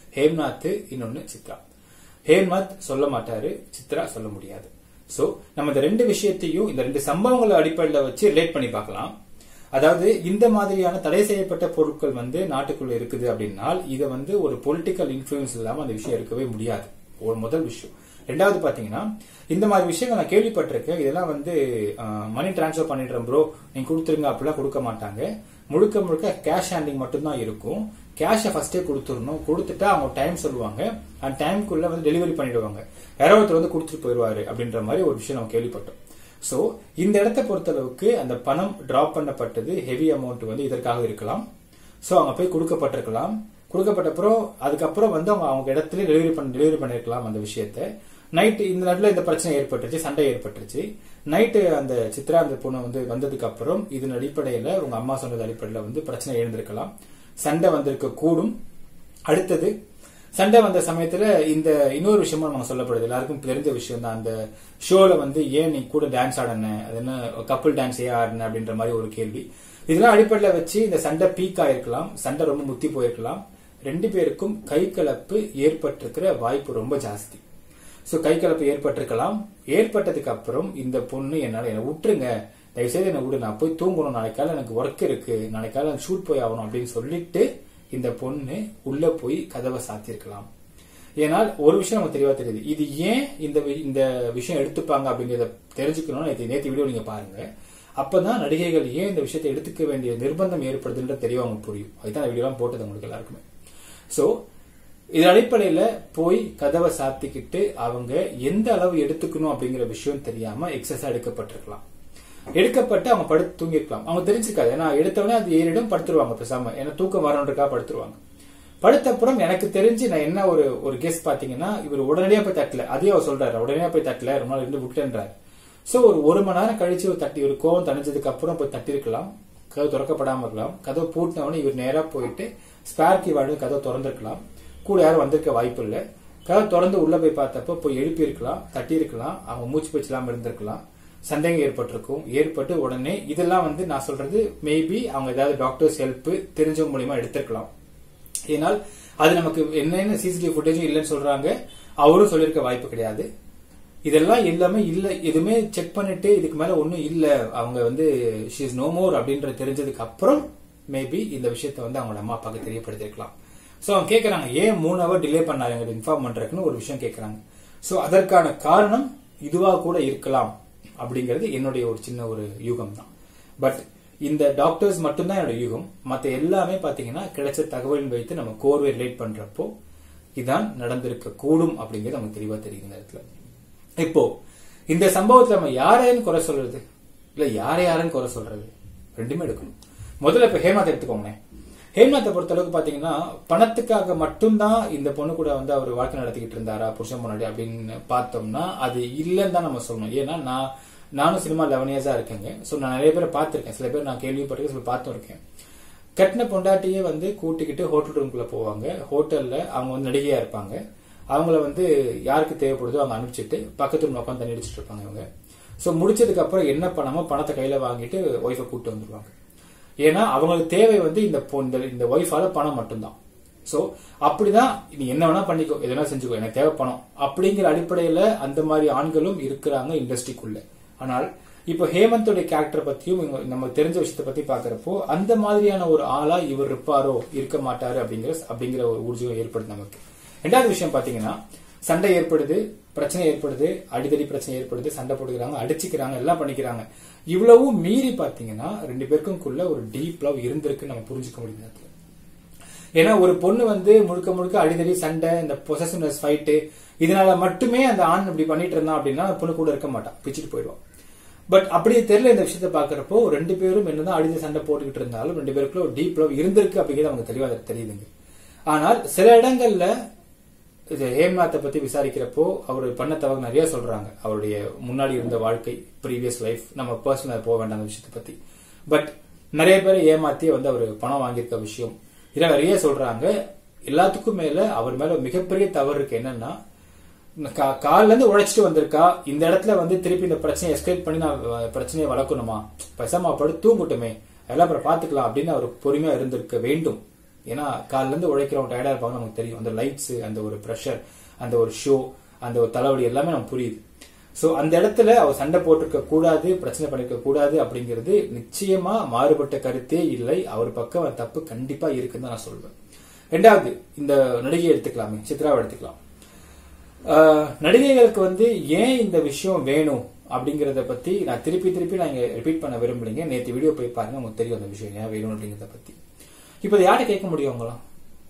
ஹேம்நாத் இன்னொன்னு சித்ரா ஹேம்நாத் சொல்ல மாட்டாரு சித்ரா சொல்ல முடியாது சோ நம்ம இந்த ரெண்டு விஷயத்தையும் இந்த ரெண்டு சம்பவங்களை அடிப்படையில வச்சு ரிலேட் பண்ணி பார்க்கலாம் அதாவது இந்த மாதிரியான தடை செய்யப்பட்ட பொருட்கள் வந்து நாட்டுக்குள்ள இருக்குது அப்படின்னால் இதை வந்து ஒரு பொலிட்டிக்கல் இன்ஃபுளுன்ஸ் இல்லாம அந்த விஷயம் இருக்கவே முடியாது ஒரு முதல் விஷயம் ரெண்டாவது பாத்தீங்கன்னா இந்த மாதிரி விஷயங்கள் நான் கேள்விப்பட்டிருக்கேன் இதெல்லாம் வந்து மணி டிரான்ஸ்ஃபர் பண்ணிடுறேன் ப்ரோ நீங்க கொடுத்துருங்க அப்படிலாம் கொடுக்க மாட்டாங்க முழுக்க முழுக்க கேஷ் ஹேண்டிங் மட்டும்தான் இருக்கும் கேஷை ஃபர்ஸ்டே கொடுத்துடணும் கொடுத்துட்டா அவங்க டைம் சொல்லுவாங்க அந்த டைம்குள்ள வந்து டெலிவரி பண்ணிடுவாங்க யாரோ ஒருத்தர் வந்து கொடுத்துட்டு போயிடுவாரு அப்படின்ற மாதிரி ஒரு விஷயம் நம்ம கேள்விப்பட்டோம் சோ இந்த இடத்தை பொறுத்தளவுக்கு அந்த பணம் டிராப் பண்ணப்பட்டது ஹெவி அமௌண்ட் வந்து இதற்காக இருக்கலாம் சோ அவங்க போய் கொடுக்கப்பட்டிருக்கலாம் கொடுக்கப்பட்ட அப்புறம் அதுக்கப்புறம் வந்து அவங்க அவங்க இடத்துல டெலிவரி பண்ண டெலிவரி பண்ணிருக்கலாம் அந்த விஷயத்த நைட் இந்த நேரத்தில் இந்த பிரச்சனை ஏற்பட்டுச்சு சண்டை ஏற்பட்டுச்சு நைட்டு அந்த சித்ரா அந்த பொண்ணு வந்து வந்ததுக்கு அப்புறம் இதன் அடிப்படையில உங்க அம்மா சொன்னது அடிப்படையில வந்து பிரச்சனை எழுந்திருக்கலாம் சண்டை வந்திருக்க கூடும் அடுத்தது சண்டை வந்த சமயத்துல இந்த இன்னொரு விஷயமும் நம்ம சொல்லப்படுது எல்லாருக்கும் தெரிஞ்ச விஷயம் தான் அந்த ஷோல வந்து ஏன் நீ கூட டான்ஸ் ஆடன அது என்ன கப்புள் டான்ஸ் ஏன் ஆடின அப்படின்ற மாதிரி ஒரு கேள்வி இதெல்லாம் அடிப்படையில வச்சு இந்த சண்டை பீக் ஆயிருக்கலாம் சண்டை ரொம்ப முத்தி போயிருக்கலாம் ரெண்டு பேருக்கும் கை கலப்பு ஏற்பட்டிருக்கிற வாய்ப்பு ரொம்ப ஜாஸ்தி சோ கை கலப்பு ஏற்பட்டிருக்கலாம் ஏற்பட்டதுக்கு அப்புறம் இந்த பொண்ணு என்னால என்ன விட்டுருங்க தயவுசெய்து என்ன விடு நான் போய் தூங்கணும் நாளைக்கால எனக்கு ஒர்க் இருக்கு நாளைக்கால ஷூட் போய் ஆகணும் அப்படின்னு சொல்லிட்டு இந்த பொண்ணு உள்ள போய் கதவை சாத்திருக்கலாம் ஏனால் ஒரு விஷயம் நமக்கு தெளிவா தெரியுது இது ஏன் இந்த வி- இந்த விஷயம் எடுத்துப்பாங்க அப்படிங்கறத தெரிஞ்சுக்கணும்னு நேற்று நேற்று வீடியோ நீங்க பாருங்க அப்பதான் நடிகைகள் ஏன் இந்த விஷயத்தை எடுத்துக்க வேண்டிய நிர்பந்தம் ஏற்படுதுன்ற தெளிவா உங்களுக்கு புரியும் அதுதான் இந்த வீடியோலாம் போட்டது உங்களுக்கு எல்லாருக்குமே சோ இது அடிப்படையில போய் கதவை சாத்திக்கிட்டு அவங்க எந்த அளவு எடுத்துக்கணும் அப்படிங்கிற விஷயம் தெரியாம எக்ஸஸா எடுக்கப்பட்டிருக்கலாம் எடுக்கப்பட்டு அவங்க படுத்து தூங்கிருக்கலாம் அவங்க தெரிஞ்சுக்காது ஏன்னா எடுத்தவொடனே அது ஏறிடும் படுத்துருவாங்க பேசாம ஏன்னா தூக்கம் வரணுன்றக்கா படுத்துருவாங்க படுத்த அப்புறம் எனக்கு தெரிஞ்சு நான் என்ன ஒரு ஒரு கெஸ் பாத்தீங்கன்னா இவர் உடனடியா போய் தட்டல அதையும் அவர் சொல்றாரு உடனடியா போய் தட்டல ரொம்ப நாள் இருந்து விட்டுன்றாரு சோ ஒரு ஒரு மணி நேரம் கழிச்சு ஒரு தட்டி ஒரு கோவம் தணிஞ்சதுக்கு அப்புறம் போய் தட்டிருக்கலாம் கதவு திறக்கப்படாம இருக்கலாம் கதவு பூட்டினவொடனே இவர் நேரா போயிட்டு ஸ்பேர் கீ வாடி கதவை திறந்திருக்கலாம் கூட யாரும் வந்திருக்க வாய்ப்பு இல்லை கதவை திறந்து உள்ள போய் பார்த்தப்ப போய் எழுப்பி இருக்கலாம் தட்டி இருக்கலாம் அவங்க மூச்சு பேச்சு இல்லாம இருந்திருக்கலாம் சந்தேகம் ஏற்பட்டிருக்கும் ஏற்பட்டு உடனே இதெல்லாம் வந்து நான் சொல்றது மேபி அவங்க ஏதாவது டாக்டர்ஸ் ஹெல்ப் தெரிஞ்சவங்க மூலியமா எடுத்திருக்கலாம் ஏனால் அது நமக்கு என்னென்ன சிசிடிவி ஃபுட்டேஜும் இல்லைன்னு சொல்றாங்க அவரும் சொல்லியிருக்க வாய்ப்பு கிடையாது இதெல்லாம் எல்லாமே இல்ல எதுவுமே செக் பண்ணிட்டு இதுக்கு மேல ஒண்ணும் இல்ல அவங்க வந்து ஷீஸ் நோ மோர் அப்படின்ற தெரிஞ்சதுக்கு அப்புறம் மேபி இந்த விஷயத்த வந்து அவங்களோட அம்மா அப்பாவுக்கு தெரியப்படுத்திருக்கலாம் சோ அவங்க கேக்குறாங்க ஏன் மூணு ஹவர் டிலே பண்ணாங்க இன்ஃபார்ம் பண்றதுக்குன்னு ஒரு விஷயம் கேக்குறாங்க சோ அதற்கான காரணம் இதுவா கூட இருக்கலாம் அப்படிங்கிறது என்னுடைய ஒரு சின்ன ஒரு யூகம் தான் பட் இந்த டாக்டர்ஸ் மட்டும்தான் என்னோட யூகம் மத்த எல்லாமே பாத்தீங்கன்னா கிடைச்ச தகவலின் வைத்து நம்ம கோர்வை ரிலேட் பண்றப்போ இதான் நடந்திருக்க கூடும் அப்படிங்கிறது நமக்கு தெளிவா தெரியுது இந்த இடத்துல இப்போ இந்த சம்பவத்துல நம்ம யாரையும் குறை சொல்றது இல்ல யாரை யாரையும் குறை சொல்றது ரெண்டுமே எடுக்கணும் முதல்ல இப்ப ஹேமாத் எடுத்துக்கோங்களேன் ஹேம்நாத்தை பொறுத்த அளவுக்கு பாத்தீங்கன்னா பணத்துக்காக மட்டும்தான் இந்த பொண்ணு கூட வந்து அவர் வாழ்க்கை நடத்திக்கிட்டு இருந்தாரா புருஷன் முன்னாடி அப்படின்னு பார்த்தோம்னா அது இல்லைன்னு தான் நம்ம சொல்லணும் ஏன்னா நான் நானும் சினிமா லெவன் இயர்ஸா இருக்கேங்க சோ நான் நிறைய பேரை பார்த்திருக்கேன் சில பேர் நான் கேள்விப்பட்டிருக்கேன் சில பார்த்தும் இருக்கேன் கட்டின பொண்டாட்டியே வந்து கூட்டிக்கிட்டு ஹோட்டல் ரூம்குள்ள போவாங்க ஹோட்டல்ல அவங்க வந்து நடிகையா இருப்பாங்க அவங்கள வந்து யாருக்கு தேவைப்படுதோ அவங்க அனுப்பிச்சிட்டு பக்கத்து ரூம்ல உட்காந்து தண்ணி அடிச்சிட்டு இருப்பாங்க இவங்க சோ முடிச்சதுக்கு அப்புறம் என்ன பண்ணாமோ பணத்தை கையில வாங்கிட்டு ஒய்ஃபை கூட்டு வந்துருவாங்க ஏன்னா அவங்களுக்கு தேவை வந்து இந்த பொ- இந்த- இந்த ஒய்ஃபால பணம் மட்டும்தான் சோ அப்படிதான் நீ என்ன வேணா பண்ணிக்கோ எதனா செஞ்சுக்கோ எனக்கு தேவை பணம் அப்படிங்கிற அடிப்படையில அந்த மாதிரி ஆண்களும் இருக்கிறாங்க இண்டஸ்ட்ரிக்குள்ள ஆனால் இப்போ ஹேமந்தோட கேரக்டர் பத்தியும் இவங்க- நம்ம தெரிஞ்ச விஷயத்தை பத்தி பாக்குறப்போ அந்த மாதிரியான ஒரு ஆளா இவர் இருப்பாரோ இருக்க மாட்டாரு அப்படிங்கிற அப்படிங்கிற ஒரு ஊர்ஜியம் ஏற்படுது நமக்கு ரெண்டாவது விஷயம் பாத்தீங்கன்னா சண்டை ஏற்படுது பிரச்சனை ஏற்படுது அடிதடி பிரச்சனை ஏற்படுது சண்டை போட்டுக்கிறாங்க அடிச்சுக்கிறாங்க எல்லாம் பண்ணிக்கிறாங்க இவ்வளவும் மீறி பாத்தீங்கன்னா ரெண்டு பேருக்கும்குள்ள ஒரு டீப் லவ் இருந்திருக்குன்னு நம்ம புரிஞ்சுக்க முடியுது அதுல. ஏன்னா ஒரு பொண்ணு வந்து முழுக்க முழுக்க அடிதடி சண்டை இந்த பொசசிவ்னஸ் ஃபைட்டு இதனால மட்டுமே அந்த ஆண் இப்படி பண்ணிட்டு இருந்தான் அப்படின்னா அந்த பொண்ணு கூட இருக்க மாட்டான் பிச்சுட்டு போயிடுவான் பட் அப்படி தெரியல இந்த விஷயத்த பாக்குறப்போ ரெண்டு பேரும் என்னதான் அடித சண்டை போட்டுக்கிட்டு இருந்தாலும் ரெண்டு பேருக்குள்ள ஒரு டீப் லவ் இருந்திருக்கு அப்படிங்கிறது அவங்க தெளிவா தெரியுதுங்க ஆனால் சில இடங்கள்ல இது ஹேம்நாத்தை பத்தி விசாரிக்கிறப்போ அவர் பண்ண தவறு நிறைய சொல்றாங்க அவருடைய முன்னாடி இருந்த வாழ்க்கை ப்ரீவியஸ் லைஃப் நம்ம பர்சனல் போக வேண்டாம் அந்த விஷயத்தை பத்தி பட் நிறைய பேரை ஏமாத்தி வந்து அவர் பணம் வாங்கியிருக்க விஷயம் இதெல்லாம் நிறைய சொல்றாங்க எல்லாத்துக்கும் மேல அவர் மேல மிகப்பெரிய தவறு இருக்கு என்னன்னா கா- கால்ல இருந்து உழைச்சிட்டு வந்திருக்கா இந்த இடத்துல வந்து திருப்பி இந்த பிரச்சனையை எஸ்கேட் பண்ணி நான் அஹ், பிரச்சனையை வளர்க்கணுமா பேசாம படுத்து தூங்கட்டுமே அதெல்லாம் அப்புறம் பாத்துக்கலாம் அப்படின்னு அவர் பொறுமையா இருந்திருக்க வேண்டும் ஏன்னா காலைல இருந்து உழைக்கிறவங்க டயர்டா இருப்பாங்க நமக்கு தெரியும் அந்த லைட்ஸ் அந்த ஒரு ப்ரெஷர் அந்த ஒரு ஷோ அந்த ஒரு தலைவலி எல்லாமே நமக்கு புரியுது சோ அந்த இடத்துல அவர் சண்டை போட்டிருக்க கூடாது பிரச்சனை பண்ணிருக்க கூடாது அப்படிங்கிறது நிச்சயமா மாறுபட்ட கருத்தே இல்லை அவர் பக்கம் அந்த தப்பு கண்டிப்பா இருக்குன்னு தான் நான் சொல்வேன் ரெண்டாவது இந்த நடிகை எடுத்துக்கலாமே சித்ராவை எடுத்துக்கலாம் ஆஹ், நடிகைகளுக்கு வந்து ஏன் இந்த விஷயம் வேணும் அப்படிங்கறத பத்தி நான் திருப்பி திருப்பி நான் இங்க ரிப்பீட் பண்ண விரும்பலைங்க நேத்து வீடியோ போய் பாருங்க உங்களுக்கு தெரியும் அந்த விஷயம் ஏன் வேணும் அப்படிங்கறத பத்தி இப்போ இதை யார்கிட்ட கேட்க முடியும் அவங்களாம்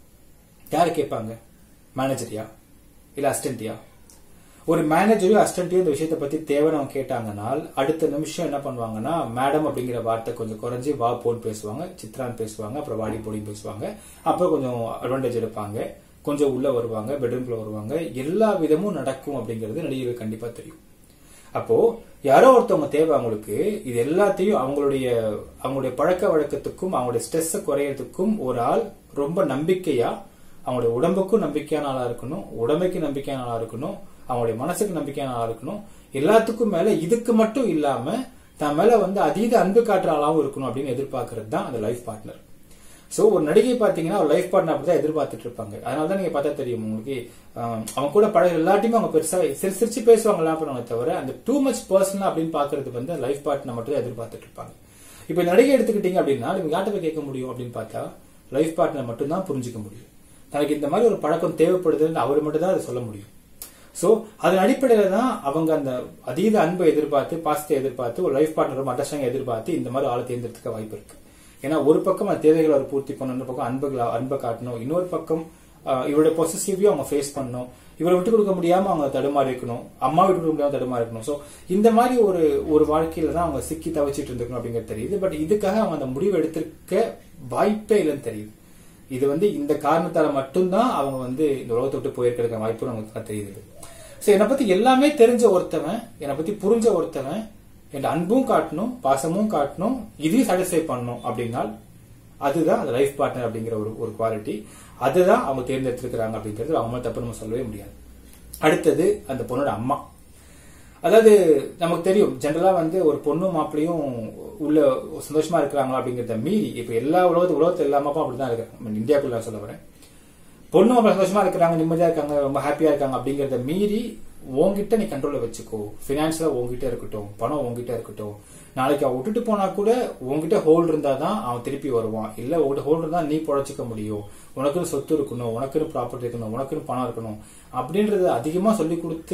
யாரை கேட்பாங்க மேனேஜரியா இல்ல அசிஸ்டன்டியா ஒரு மேனேஜரையோ அசிஸ்டன்ட்டையோ இந்த விஷயத்தை பத்தி தேவைன்னு அவங்க கேட்டாங்கனால் அடுத்த நிமிஷம் என்ன பண்ணுவாங்கன்னா மேடம் அப்படிங்கிற வார்த்தை கொஞ்சம் குறைஞ்சி வா போன்னு பேசுவாங்க சித்ரான்னு பேசுவாங்க அப்புறம் வாடி போடி பேசுவாங்க அப்புறம் கொஞ்சம் அட்வான்டேஜ் எடுப்பாங்க கொஞ்சம் உள்ள வருவாங்க பெட்ரூம்குள்ள வருவாங்க எல்லா விதமும் நடக்கும் அப்படிங்கிறது நடிகர்களுக்கு கண்டிப்பா தெரியும் அப்போ யாரோ ஒருத்தவங்க தேவை அவங்களுக்கு இது எல்லாத்தையும் அவங்களுடைய அவங்களுடைய பழக்க வழக்கத்துக்கும் அவங்களுடைய ஸ்ட்ரெஸ் குறையறதுக்கும் ஒரு ஆள் ரொம்ப நம்பிக்கையா அவங்களுடைய உடம்புக்கும் நம்பிக்கையான ஆளா இருக்கணும் உடம்பைக்கு நம்பிக்கையான ஆளா இருக்கணும் அவங்களுடைய மனசுக்கு நம்பிக்கையான ஆளா இருக்கணும் எல்லாத்துக்கும் மேல இதுக்கு மட்டும் இல்லாம தன் மேல வந்து அதீத அன்பு காட்டுற ஆளாவும் இருக்கணும் அப்படின்னு எதிர்பார்க்கறது தான் அந்த லைஃப் பார்ட்னர் சோ ஒரு நடிகை பாத்தீங்கன்னா ஒரு லைஃப் பார்ட்னர் அப்படிதான் எதிர்பார்த்துட்டு இருப்பாங்க அதனால தான் நீங்க பார்த்தா தெரியும் உங்களுக்கு ஆஹ், அவங்க கூட பழக எல்லாத்தையுமே அவங்க பெருசா சிரி சிரிச்சு பேசுவாங்க எல்லாம் பண்ணுவாங்க தவிர அந்த டூ மச் பர்சனல் அப்படின்னு பாக்குறது வந்து லைஃப் பார்ட்னர் மட்டும் தான் எதிர்பார்த்துட்டு இருப்பாங்க இப்ப நடிகை எடுத்துக்கிட்டீங்க அப்படின்னா நீங்க யார்கிட்ட போய் கேட்க முடியும் அப்படின்னு பார்த்தா லைஃப் பார்ட்னர் மட்டும் தான் புரிஞ்சுக்க முடியும் தனக்கு இந்த மாதிரி ஒரு பழக்கம் தேவைப்படுதுன்னு அவர் மட்டும் தான் அதை சொல்ல முடியும் சோ அதன் அடிப்படையில தான் அவங்க அந்த அதீத அன்பை எதிர்பார்த்து பாசத்தை எதிர்பார்த்து ஒரு லைஃப் பார்ட்னர் ரொம்ப அண்டர்ஸ்டாண்டிங் எதிர்பார்த்து இந்த மாதிரி ஆளை தேர்ந்தெடுக்க வாய்ப்பு இருக்கு ஏன்னா ஒரு பக்கம் அந்த தேவைகளை அவர் பூர்த்தி பண்ணணும் இன்னொரு பக்கம் அன்புகளை அன்பை காட்டணும் இன்னொரு பக்கம் ஆஹ், இவருடைய பொசிசிவையும் அவங்க ஃபேஸ் பண்ணணும் இவரை விட்டு கொடுக்க முடியாம அவங்க தடுமாறி இருக்கணும் அம்மா விட்டு கொடுக்க முடியாம தடுமாறி இருக்கணும் சோ இந்த மாதிரி ஒரு ஒரு வாழ்க்கையில தான் அவங்க சிக்கி தவிச்சிட்டு இருந்திருக்கணும் அப்படிங்கிறது தெரியுது பட் இதுக்காக அவங்க அந்த முடிவு எடுத்திருக்க வாய்ப்பே இல்லைன்னு தெரியுது இது வந்து இந்த காரணத்தால மட்டும்தான் அவங்க வந்து இந்த உலகத்தை விட்டு போயிருக்கிற வாய்ப்பு நமக்கு தெரியுது சோ என்னை பத்தி எல்லாமே தெரிஞ்ச ஒருத்தவன் என்னை பத்தி புரிஞ்ச ஒருத்தவன் என் அன்பும் காட்டணும் பாசமும் காட்டணும் இதையும் சாட்டிஸ்ஃபை பண்ணணும் அப்படின்னால் அதுதான் அந்த லைஃப் பார்ட்னர் அப்படிங்கிற ஒரு ஒரு குவாலிட்டி அதுதான் அவங்க தேர்ந்தெடுத்திருக்கிறாங்க அப்படிங்கிறது அவங்க மேல தப்பு நம்ம சொல்லவே முடியாது அடுத்தது அந்த பொண்ணோட அம்மா அதாவது நமக்கு தெரியும் ஜென்ரலா வந்து ஒரு பொண்ணும் மாப்பிளையும் உள்ள சந்தோஷமா இருக்கிறாங்களா அப்படிங்கறத மீறி இப்ப எல்லா உலகத்து உலகத்துல எல்லா அம்மா அப்பா அப்படிதான் இருக்காங்க இந்தியாக்குள்ள நான் சொல்ல வரேன் பொண்ணு மாப்பிள்ளை சந்தோஷமா இருக்கிறாங்க நிம்மதியா இருக்காங்க ரொம்ப ஹாப்பியா இருக்காங்க அப்படிங்கறத மீறி உன்கிட்ட நீ கண்ட்ரோல்ல வச்சுக்கோ பினான்சியலா உன்கிட்ட இருக்கட்டும் பணம் உன்கிட்ட இருக்கட்டும் நாளைக்கு அவன் விட்டுட்டு போனா கூட உன்கிட்ட ஹோல்ட் இருந்தா தான் அவன் திருப்பி வருவான் இல்ல உன்கிட்ட ஹோல்ட் இருந்தா நீ பொழைச்சிக்க முடியும் உனக்குன்னு சொத்து இருக்கணும் உனக்குன்னு ப்ராப்பர்ட்டி இருக்கணும் உனக்குன்னு பணம் இருக்கணும் அப்படின்றத அதிகமா சொல்லி கொடுத்து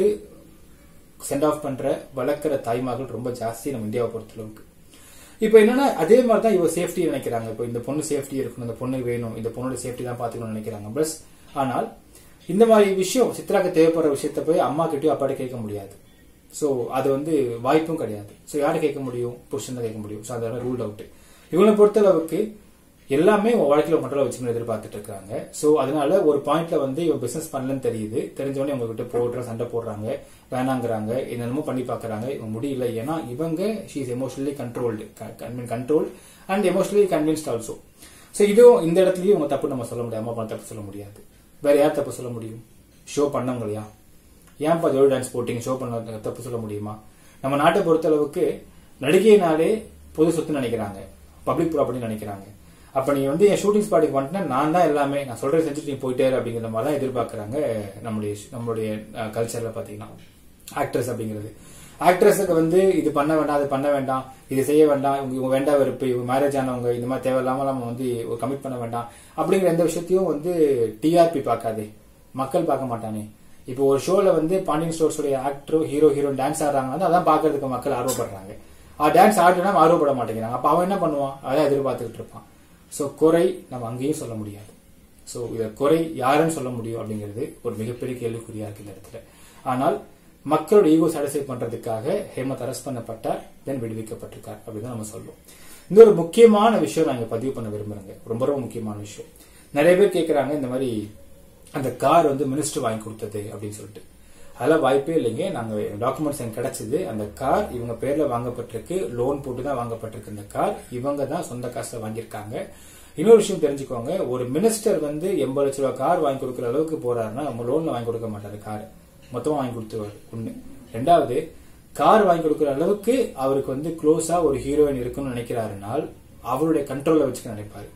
சென்ட் ஆஃப் பண்ற வளர்க்குற தாய்மார்கள் ரொம்ப ஜாஸ்தி நம்ம இந்தியாவை பொறுத்தளவுக்கு இப்போ என்னன்னா அதே மாதிரி தான் இவ சேஃப்டி நினைக்கிறாங்க இப்போ இந்த பொண்ணு சேஃப்டி இருக்கணும் இந்த பொண்ணு வேணும் இந்த பொண்ணோட சேஃப்டி தான் பாத்துக்கணும்னு நினைக்கிறாங்க பிளஸ் ஆனால் இந்த மாதிரி விஷயம் சித்ராக்கு தேவைப்படுற விஷயத்த போய் அம்மா கிட்டயும் அப்பாட்ட கேட்க முடியாது சோ அது வந்து வாய்ப்பும் கிடையாது சோ யாரை கேட்க முடியும் புருஷன் தான் கேட்க முடியும் சோ அதெல்லாம் ரூல் அவுட் இவங்களை பொறுத்தளவுக்கு எல்லாமே உன் வாழ்க்கையில கண்ட்ரோல் வச்சுக்கணும் எதிர்பார்த்துட்டு இருக்காங்க சோ அதனால ஒரு பாயிண்ட்ல வந்து இவன் பிசினஸ் பண்ணலன்னு தெரியுது தெரிஞ்சவொடனே உங்க கிட்ட போடுற சண்டை போடுறாங்க வேணாங்கிறாங்க என்னென்னமோ பண்ணி பாக்குறாங்க இவங்க முடியல ஏன்னா இவங்க she is emotionally controlled control and emotionally convinced also so இதுவும் இந்த இடத்துலயும் இவங்க தப்பு நம்ம சொல்ல முடியாது அம்மா அப்பா தப்பு சொல்ல முடியாது வேற யார் தப்பு சொல்ல முடியும் ஷோ பண்ணவங்களையா ஏன்பா ஜோடி டான்ஸ் போட்டிங்க ஷோ பண்ண தப்பு சொல்ல முடியுமா நம்ம நாட்டை பொறுத்தளவுக்கு நடிகைனாலே பொது சொத்து நினைக்கிறாங்க பப்ளிக் ப்ராப்பர்ட்டி நினைக்கிறாங்க அப்ப நீ வந்து என் ஷூட்டிங் ஸ்பாட்டுக்கு வந்துட்டா நான் தான் எல்லாமே நான் சொல்றதை செஞ்சுட்டு நீ போயிட்டே இரு அப்படிங்கிற மாதிரி தான் எதிர்பார்க்கறாங்க நம்மளுடைய நம்மளுடைய கல்ச்சர்ல பாத்தீங்கன்னா ஆக்ட்ரஸ் அப்படிங்கிறது ஆக்ட்ரஸுக்கு வந்து இது பண்ண வேண்டாம் அது பண்ண வேண்டாம் இது செய்ய வேண்டாம் இவங்க இவங்க வேண்டாம் வெறுப்பு இவங்க மேரேஜ் ஆனவங்க இந்த மாதிரி தேவையில்லாம நம்ம வந்து ஒரு கமிட் பண்ண வேண்டாம் அப்படிங்கிற எந்த விஷயத்தையும் வந்து டிஆர்பி பார்க்காதே மக்கள் பார்க்க மாட்டானே இப்போ ஒரு ஷோல வந்து பாண்டியன் ஸ்டோர்ஸோட ஆக்டரோ ஹீரோ ஹீரோயின் டான்ஸ் ஆடுறாங்கன்னா அதான் பாக்குறதுக்கு மக்கள் ஆர்வப்படுறாங்க டான்ஸ் ஆடுனா ஆர்வப்பட மாட்டேங்கிறாங்க அப்ப அவன் என்ன பண்ணுவான் அதான் எதிர்பார்த்துக்கிட்டு இருப்பான் சோ குறை நம்ம அங்கேயும் சொல்ல முடியாது சோ இத குறை யாருன்னு சொல்ல முடியும் அப்படிங்கிறது ஒரு மிகப்பெரிய கேள்விக்குறியா இருக்கு இந்த இடத்துல ஆனால் மக்களோட ஈகோ சாட்டிஸ்ஃபை பண்றதுக்காக ஹேமத் அரெஸ்ட் பண்ணப்பட்டார் தென் விடுவிக்கப்பட்டிருக்கார் அப்படின்னு நம்ம சொல்லுவோம் இந்த ஒரு முக்கியமான விஷயம் நான் இங்க பதிவு பண்ண விரும்புறேங்க ரொம்ப ரொம்ப முக்கியமான விஷயம் நிறைய பேர் கேக்குறாங்க இந்த மாதிரி அந்த கார் வந்து மினிஸ்டர் வாங்கி கொடுத்தது அப்படின்னு சொல்லிட்டு அதெல்லாம் வாய்ப்பே இல்லைங்க நாங்க டாக்குமெண்ட்ஸ் எனக்கு கிடைச்சது அந்த கார் இவங்க பேர்ல வாங்கப்பட்டிருக்கு லோன் போட்டு தான் வாங்கப்பட்டிருக்கு இந்த கார் இவங்க தான் சொந்த காசுல வாங்கியிருக்காங்க இன்னொரு விஷயம் தெரிஞ்சுக்கோங்க ஒரு மினிஸ்டர் வந்து எண்பது லட்ச ரூபாய் கார் வாங்கி கொடுக்குற அளவுக்கு போறாருன்னா நம்ம லோன்ல வாங்கி கொடுக்க மாட்டாரு கார் மொத்தமா வாங்கி கொடுத்துருவாரு ஒண்ணு ரெண்டாவது கார் வாங்கி கொடுக்குற அளவுக்கு அவருக்கு வந்து க்ளோஸா ஒரு ஹீரோயின் இருக்குன்னு நினைக்கிறாருனால் அவருடைய கண்ட்ரோல்ல வச்சுக்க நினைப்பாரு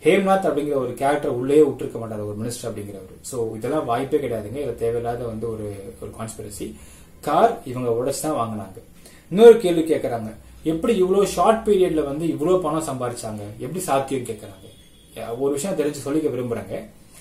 ஹேம்நாத் அப்படிங்கிற ஒரு கேரக்டர் உள்ளே விட்டுருக்க மாட்டார் ஒரு மினிஸ்டர் அப்படிங்கிறவர் சோ இதெல்லாம் வாய்ப்பே கிடையாதுங்க இது தேவையில்லாத வந்து ஒரு ஒரு கான்ஸ்பிரசி கார் இவங்க உடைச்சு தான் வாங்கினாங்க இன்னொரு கேள்வி கேட்கறாங்க எப்படி இவ்வளவு ஷார்ட் பீரியட்ல வந்து இவ்வளவு பணம் சம்பாதிச்சாங்க எப்படி சாத்தியம் கேட்கறாங்க ஒரு விஷயம் தெரிஞ்சு சொல்லிக்க விரும்புறாங்க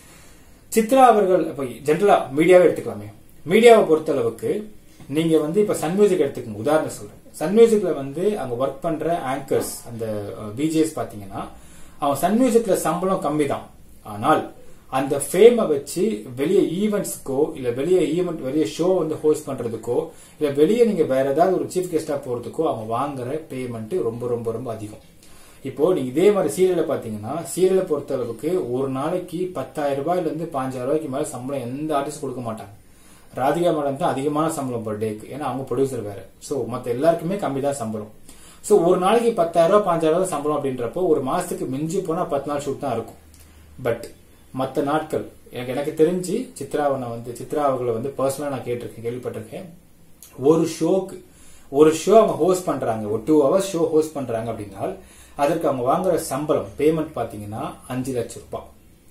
சித்ரா அவர்கள் இப்ப ஜென்ரலா மீடியாவே எடுத்துக்கலாமே மீடியாவை பொறுத்த அளவுக்கு நீங்க வந்து இப்ப சன் மியூசிக் எடுத்துக்கோங்க உதாரணம் சொல்றேன் சன் மியூசிக்ல வந்து அங்க ஒர்க் பண்ற ஆங்கர்ஸ் அந்த பிஜிஎஸ் பாத்தீங்கன்னா அவன் சன் மியூசிக்ல சம்பளம் கம்மி தான் ஆனால் அந்த ஃபேமை வச்சு வெளியே ஈவெண்ட்ஸ்க்கோ இல்ல வெளியே ஈவெண்ட் வெளியே ஷோ வந்து ஹோஸ்ட் பண்றதுக்கோ இல்ல வெளியே நீங்க வேற ஏதாவது ஒரு சீஃப் கெஸ்டா போறதுக்கோ அவங்க வாங்குற பேமெண்ட் ரொம்ப ரொம்ப ரொம்ப அதிகம் இப்போ நீங்க இதே மாதிரி சீரியலை பாத்தீங்கன்னா சீரியலை பொறுத்த அளவுக்கு ஒரு நாளைக்கு பத்தாயிரம் ரூபாயில இருந்து பாஞ்சாயிரம் ரூபாய்க்கு மேல சம்பளம் எந்த ஆர்டிஸ்ட் கொடுக்க மாட்டாங்க ராதிகா மேடம் தான் அதிகமான சம்பளம் பர் டேக்கு ஏன்னா அவங்க ப்ரொடியூசர் வேற சோ மத்த எல்லாருக்குமே கம்மி தான் சம்பளம் சோ ஒரு நாளைக்கு பத்தாயிரம் ரூபாய் பாஞ்சாயிரம் ரூபாய் சம்பளம் அப்படின்றப்போ ஒரு மாசத்துக்கு மிஞ்சி போனா பத்து நாள் ஷூட் தான் இருக்கும் பட் மத்த நாட்கள் எனக்கு எனக்கு தெரிஞ்சு சித்ராவனை வந்து சித்ரா அவர்களை வந்து பர்சனலா நான் கேட்டிருக்கேன் கேள்விப்பட்டிருக்கேன் ஒரு ஷோக்கு ஒரு ஷோ அவங்க ஹோஸ்ட் பண்றாங்க ஒரு டூ ஹவர்ஸ் ஷோ ஹோஸ்ட் பண்றாங்க அப்படின்னா அதற்கு அவங்க வாங்குற சம்பளம் பேமெண்ட் பாத்தீங்கன்னா அஞ்சு லட்சம் ரூபாய்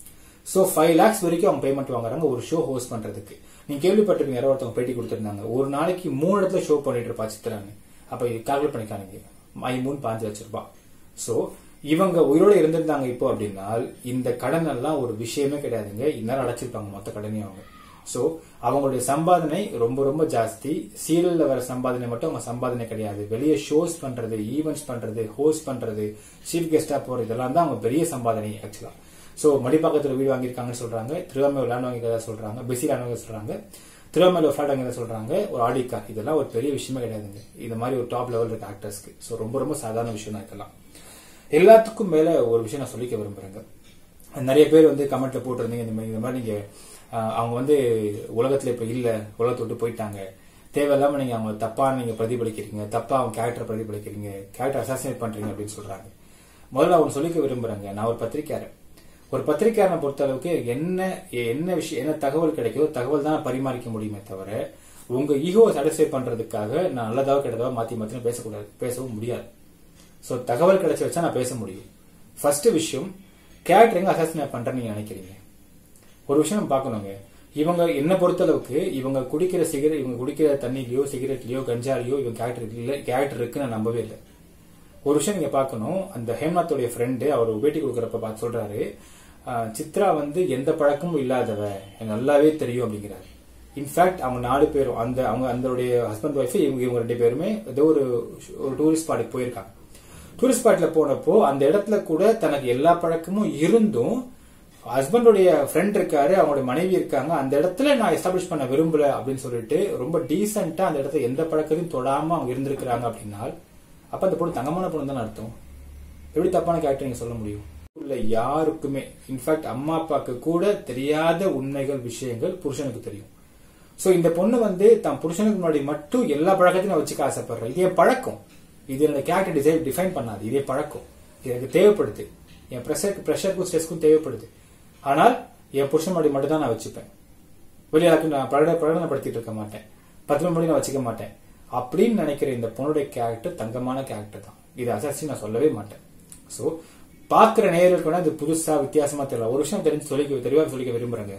சோ ஃபைவ் லேக்ஸ் வரைக்கும் அவங்க பேமெண்ட் வாங்குறாங்க ஒரு ஷோ ஹோஸ்ட் பண்றதுக்கு நீங்க கேள்விப்பட்டிருக்கீங்க யாரோ ஒருத்தவங்க பேட்டி கொடுத்திருந்தாங்க ஒரு நாளைக்கு மூணு இடத்துல ஷோ பண்ணிட்டு இருப்பா சித்ரான்னு அப்ப கால்குலேட் பண்ணிக்கானுங்க ஐ மூணு பாஞ்சு லட்சம் ரூபாய் சோ இவங்க உயிரோட இருந்திருந்தாங்க இப்போ அப்படின்னா இந்த கடன் எல்லாம் ஒரு விஷயமே கிடையாதுங்க இந்நேரம் அடைச்சிருப்பாங்க மொத்த கடனையும் அவங்க சோ அவங்களுடைய சம்பாதனை ரொம்ப ரொம்ப ஜாஸ்தி சீரியல்ல வர சம்பாதனை மட்டும் அவங்க சம்பாதனை கிடையாது வெளியே ஷோஸ் பண்றது ஈவெண்ட்ஸ் பண்றது ஹோஸ்ட் பண்றது சீஃப் கெஸ்டா போறது இதெல்லாம் தான் அவங்க பெரிய சம்பாதனை ஆக்சுவலா சோ மடிப்பாக்கத்துல வீடு வாங்கியிருக்காங்கன்னு சொல்றாங்க திருவாமையில் லேண்ட் வாங்கிக்கிறதா சொல்றாங்க பெசி லேண்ட் வாங்க சொல்றாங்க திருவாமையில் ஃபிளாட் வாங்கிறதா சொல்றாங்க ஒரு ஆடி கார் இதெல்லாம் ஒரு பெரிய விஷயமே கிடையாதுங்க இது மாதிரி ஒரு டாப் லெவல் இருக்க ஆக்டர்ஸ்க்கு சோ ரொம்ப ரொம்ப சாதாரண விஷயம் தான் இதெல்லாம் எல்லாத்துக்கும் மேல ஒரு விஷயம் நான் சொல்லிக்க விரும்புறேங்க நிறைய பேர் வந்து கமெண்ட்ல போட்டிருந்தீங்க இந்த மாதிரி இந்த மாதிரி நீங்க அவங்க வந்து உலகத்துல இப்ப இல்ல உலகத்தை விட்டு போயிட்டாங்க தேவையில்லாம நீங்க அவங்க தப்பா நீங்க பிரதிபலிக்கிறீங்க தப்பா அவங்க கேரக்டர் பிரதிபலிக்கிறீங்க கேரக்டர் அசாசினேட் பண்றீங்க அப்படின்னு சொல்றாங்க முதல்ல அவங்க சொல்லிக்க விரும்புறாங்க நான் ஒரு பத்திரிக்கையாளர் ஒரு பத்திரிக்கையாளனை பொறுத்த அளவுக்கு என்ன என்ன விஷயம் என்ன தகவல் கிடைக்குதோ தகவல் தான் பரிமாறிக்க முடியுமே தவிர உங்க ஈகோவை சாட்டிஸ்ஃபை பண்றதுக்காக நான் நல்லதாக கெட்டதாக மாத்தி மாத்தி பேசக்கூடாது பேசவும் முடியாது சோ தகவல் கிடைச்ச வச்சா நான் பேச முடியும் ஃபர்ஸ்ட் விஷயம் கேரக்டரிங்க அசாசினேட் பண்றேன்னு நீங்க நினைக்கிறீங்க ஒரு விஷயம் பார்க்கணுங்க இவங்க என்ன பொறுத்தளவுக்கு இவங்க குடிக்கிற சிகரெட் இவங்க குடிக்கிற தண்ணிலையோ சிகரெட்லயோ கஞ்சாலையோ இவங்க கேரக்டர் இல்ல கேரக்டர் இருக்குன்னு நான் நம்பவே இல்லை ஒரு விஷயம் நீங்க பார்க்கணும் அந்த ஹேம்நாத்தோடைய ஃப்ரெண்டு அவர் பேட்டி கொடுக்கறப்ப பார்த்து சொல்றாரு சித்ரா வந்து எந்த பழக்கமும் இல்லாதவ எனக்கு நல்லாவே தெரியும் அப்படிங்கிறாரு இன்ஃபேக்ட் அவங்க நாலு பேரும் அந்த அவங்க அதனுடைய ஹஸ்பண்ட் ஒய்ஃப் இவங்க இவங்க ரெண்டு பேருமே ஏதோ ஒரு ஒரு டூரிஸ்ட் ஸ்பாட்டுக்கு போயிருக்காங்க டூரிஸ்ட் ஸ்பாட்ல போனப்போ அந்த இடத்துல கூட தனக்கு எல்லா பழக்கமும் இருந்தும் ஹஸ்பண்டுடைய ஃப்ரெண்ட் இருக்காரு அவங்களுடைய மனைவி இருக்காங்க அந்த இடத்துல நான் எஸ்டாப்ளிஷ் பண்ண விரும்பல அப்படின்னு சொல்லிட்டு ரொம்ப டீசென்ட்டா அந்த இடத்துல எந்த பழக்கத்தையும் தொடாம அவங்க இருந்திருக்கிறாங்க அப்படின்னா அப்ப அந்த பொண்ணு தங்கமான பொண்ணு தானே அர்த்தம் எப்படி தப்பான கேரக்டர் நீங்க சொல்ல முடியும் உள்ள யாருக்குமே இன்ஃபேக்ட் அம்மா அப்பாக்கு கூட தெரியாத உண்மைகள் விஷயங்கள் புருஷனுக்கு தெரியும் சோ இந்த பொண்ணு வந்து தன் புருஷனுக்கு முன்னாடி மட்டும் எல்லா பழக்கத்தையும் நான் வச்சுக்க ஆசைப்படுறேன் இதே பழக்கம் இது என்னோட கேரக்டர் டிசைன் டிஃபைன் பண்ணாது இதே பழக்கம் இது எனக்கு தேவைப்படுது என் ப்ரெஷருக்கு ப்ரெஷருக்கும் ஸ்ட்ரெஸ்க்கும் தேவைப்படுது ஆனால் என் புருஷன் முன்னாடி மட்டும் தான் நான் வச்சுப்பேன் வெளியாளுக்கு நான் பிரகட பிரகடனப்படுத்திட்டு இருக்க மாட்டேன் பத்து மணி நான் வச்சுக்க மாட்டேன் அப்படின்னு நினைக்கிற இந்த பொண்ணுடைய கேரக்டர் தங்கமான கேரக்டர் தான் இது அசாசி நான் சொல்லவே மாட்டேன் சோ பாக்குற நேயர்களுக்கு வேணா இது புதுசா வித்தியாசமா தெரியல ஒரு விஷயம் தெரிஞ்சு சொல்லிக்க தெளிவா சொல்லிக்க விரும்புறேங்க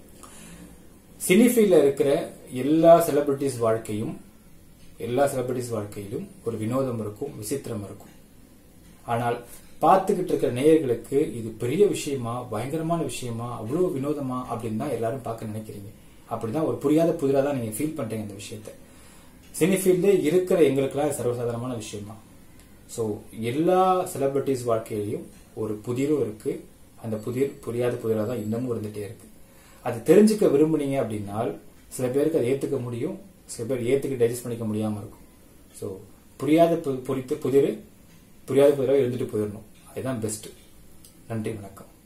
சினிஃபீல்ட்ல இருக்கிற எல்லா செலிபிரிட்டிஸ் வாழ்க்கையும் எல்லா செலிபிரிட்டிஸ் வாழ்க்கையிலும் ஒரு வினோதம் இருக்கும் விசித்திரம் இருக்கும் ஆனால் பார்த்துக்கிட்டு இருக்கிற நேயர்களுக்கு இது பெரிய விஷயமா பயங்கரமான விஷயமா அவ்வளவு வினோதமா அப்படின்னு தான் எல்லாரும் பார்க்க நினைக்கிறீங்க அப்படிதான் ஒரு புரியாத புதிரா தான் நீங்க ஃபீல் பண்றீங்க இந்த விஷயத்த சினிஃபீல்டே இருக்கிற எங்களுக்கெல்லாம் சர்வசாதாரணமான விஷயம் தான் ஸோ எல்லா செலிபிரிட்டிஸ் வாழ்க்கையிலையும் ஒரு புதிரும் இருக்கு அந்த புதிர் புரியாத புதிரா தான் இன்னமும் இருந்துட்டே இருக்கு அது தெரிஞ்சுக்க விரும்புனீங்க அப்படின்னா சில பேருக்கு அதை ஏத்துக்க முடியும் சில பேர் ஏத்துக்கு டைஜஸ்ட் பண்ணிக்க முடியாம இருக்கும் ஸோ புரியாத புரித்து புதிர் புரியாத புதிராக இருந்துட்டு போயிடணும் அதுதான் பெஸ்ட் நன்றி வணக்கம்